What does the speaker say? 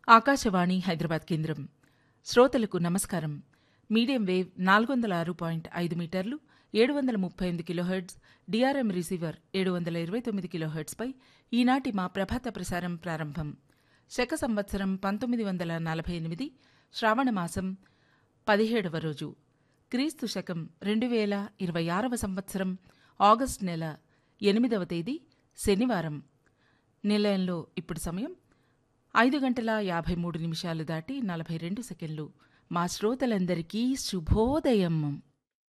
ఆకాశవాణి హైదరాబాద్ కేంద్రం శ్రోతలకు నమస్కారం మీడియం వేవ్ నాలుగు వందల ఆరు పాయింట్ ఐదు మీటర్లు ఏడు వందల ముప్పై ఎనిమిది కిలోహెర్ట్జ్ డిఆర్ఎం రిసీవర్ ఏడు వందల ఇరవై తొమ్మిది కిలోహెర్ట్జ్పై ఈనాటి మా ప్రభాత ప్రసారం ప్రారంభం శక సంవత్సరం పంతొమ్మిది వందల నలభై ఎనిమిది శ్రావణ మాసం పదిహేడవ రోజు క్రీస్తు శకం రెండు వేల ఇరవై ఆరవ సంవత్సరం ఆగస్టు నెల ఎనిమిదవ తేదీ శనివారం నిలయంలో ఇప్పుడు సమయం ఐదు గంటల యాభై మూడు నిమిషాలు దాటి నలభై రెండు సెకండ్లు మా శ్రోతలందరికీ శుభోదయం